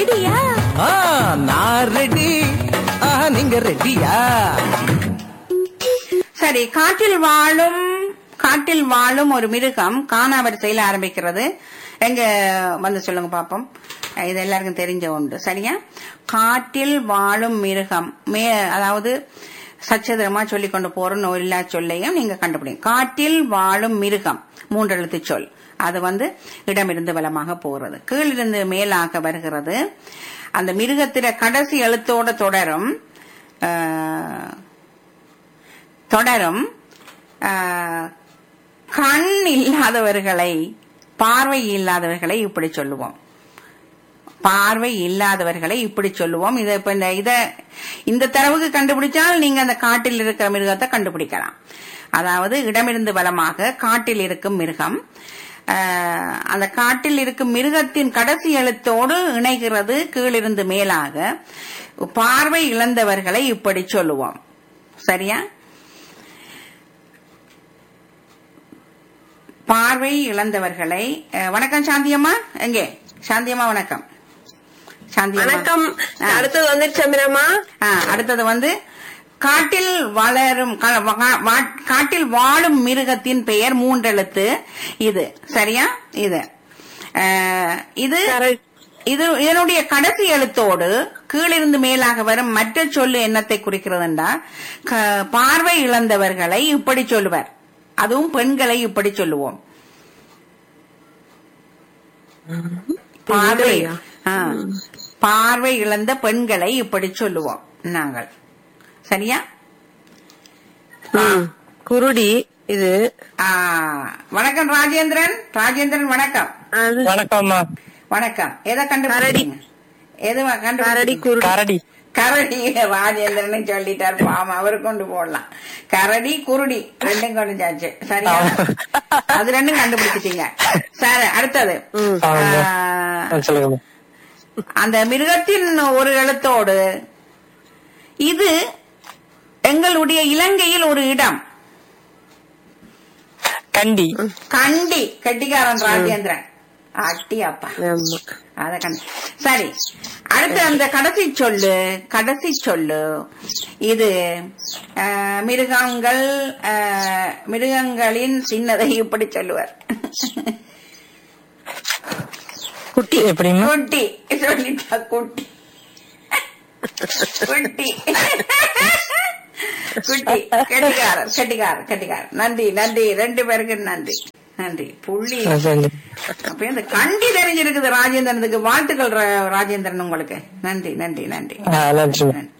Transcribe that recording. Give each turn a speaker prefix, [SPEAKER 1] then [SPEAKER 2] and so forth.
[SPEAKER 1] ரெடியா
[SPEAKER 2] ஆ, நான் ரெடி ஆஹா நீங்க ரெடியா
[SPEAKER 3] சரி காட்டில் வாழும் காட்டில் வாழும் ஒரு மிருகம் காணா வரிசையில் ஆரம்பிக்கிறது எங்க வந்து சொல்லுங்க பாப்போம் இது எல்லாருக்கும் தெரிஞ்ச ஒன்று சரியா காட்டில் வாழும் மிருகம் மே அதாவது சச்சதரமா சொல்லி கொண்டு போற நோயில்லா சொல்லையும் நீங்க கண்டுபிடிங்க காட்டில் வாழும் மிருகம் மூன்றெழுத்து சொல் அது வந்து இடமிருந்து வலமாக போறது கீழிருந்து மேலாக வருகிறது அந்த மிருகத்தில கடைசி எழுத்தோட தொடரும் ஆஹ், தொடரும் ஆஹ், கண் இல்லாதவர்களை பார்வை இல்லாதவர்களை இப்படி சொல்லுவோம் பார்வை இல்லாதவர்களை இப்படி சொல்லுவோம் இத இப்ப இந்த இத இந்த தரவுக்கு கண்டுபிடிச்சால் நீங்க அந்த காட்டில் இருக்கிற மிருகத்தை கண்டுபிடிக்கலாம் அதாவது இடமிருந்து வலமாக காட்டில் இருக்கும் மிருகம் ஆஹ், அந்த காட்டில் இருக்கும் மிருகத்தின் கடைசி எழுத்தோடு இணைகிறது கீழிருந்து மேலாக பார்வை இழந்தவர்களை இப்படி சொல்லுவோம் சரியா பார்வை இழந்தவர்களை அஹ், வணக்கம் சாந்தியம்மா எங்கே சாந்தியம்மா வணக்கம் சாந்தியம்மா
[SPEAKER 4] வணக்கம்
[SPEAKER 3] ஆ.
[SPEAKER 4] அடுத்தது வந்துருச்சு சந்திரம்மா
[SPEAKER 3] ஆ, அடுத்தது வந்து காட்டில் வளரும் க- வா- வா- காட்டில் வாழும் மிருகத்தின் பெயர் மூன்றெழுத்து இது சரியா இது அஹ், இது
[SPEAKER 4] Correct.
[SPEAKER 3] இது இதனுடைய கடைசி எழுத்தோடு கீழிருந்து மேலாக வரும் மற்ற சொல்லு என்னத்தை குறிக்கிறதுண்டா க- பார்வை இழந்தவர்களை இப்படி சொல்லுவர் அதுவும் பெண்களை இப்படி சொல்லுவோம் பார்வை
[SPEAKER 4] பெண்களையா?
[SPEAKER 3] ஆ. பார்வை இழந்த பெண்களை இப்படி சொல்லுவோம் நாங்கள் சரியா
[SPEAKER 4] ம். குருடி இது
[SPEAKER 3] ஆ, வணக்கம் ராஜேந்திரன் ராஜேந்திரன் வணக்கம்
[SPEAKER 4] அது
[SPEAKER 2] வணக்கம்மா
[SPEAKER 3] வணக்கம் எதை கண்டுபிடிச்சீங்க எது
[SPEAKER 4] கரடி
[SPEAKER 3] கண்டுபிடி
[SPEAKER 4] குருடி
[SPEAKER 2] கரடி
[SPEAKER 3] கரடி ராஜேந்திரன் சொல்லிட்டார் பாவம் அவர் கொண்டு போடலாம் கரடி குருடி ரெண்டும் கொண்டு சாச்சு சரியா அது ரெண்டும் கண்டுபிடிச்சிட்டீங்க சரி அடுத்தது
[SPEAKER 4] ம்.
[SPEAKER 3] ஆ,
[SPEAKER 2] சொல்லுங்க
[SPEAKER 3] அந்த மிருகத்தின் ஒரு எழுத்தோடு இது எங்களுடைய இலங்கையில் ஒரு இடம்
[SPEAKER 2] கண்டி
[SPEAKER 3] கண்டி கெட்டிக்காரன் ராஜேந்திரன் அட்டி அப்பா
[SPEAKER 4] ஆமா.
[SPEAKER 3] அத கண்டு சரி அடுத்து அந்த கடைசி சொல்லு கடைசி சொல்லு இது அஹ், மிருகங்கள் அஹ், மிருகங்களின் சின்னதை இப்படி சொல்லுவார்
[SPEAKER 2] குட்டி எப்படிமா
[SPEAKER 3] குட்டி சொல்லிட்டா குட்டி குட்டி குட்டி கெட்டிக்காரர் கெட்டிக்காரர் கெட்டிக்காரர் நன்றி நன்றி ரெண்டு பேருக்கு நன்றி நன்றி புள்ளி அப்ப இந்த கண்டி தெரிஞ்சிருக்குது ராஜேந்திரனுக்கு வாழ்த்துக்கள் ரா- ராஜேந்திரன் உங்களுக்கு நன்றி நன்றி நன்றி
[SPEAKER 2] நன்றி
[SPEAKER 3] நன்றி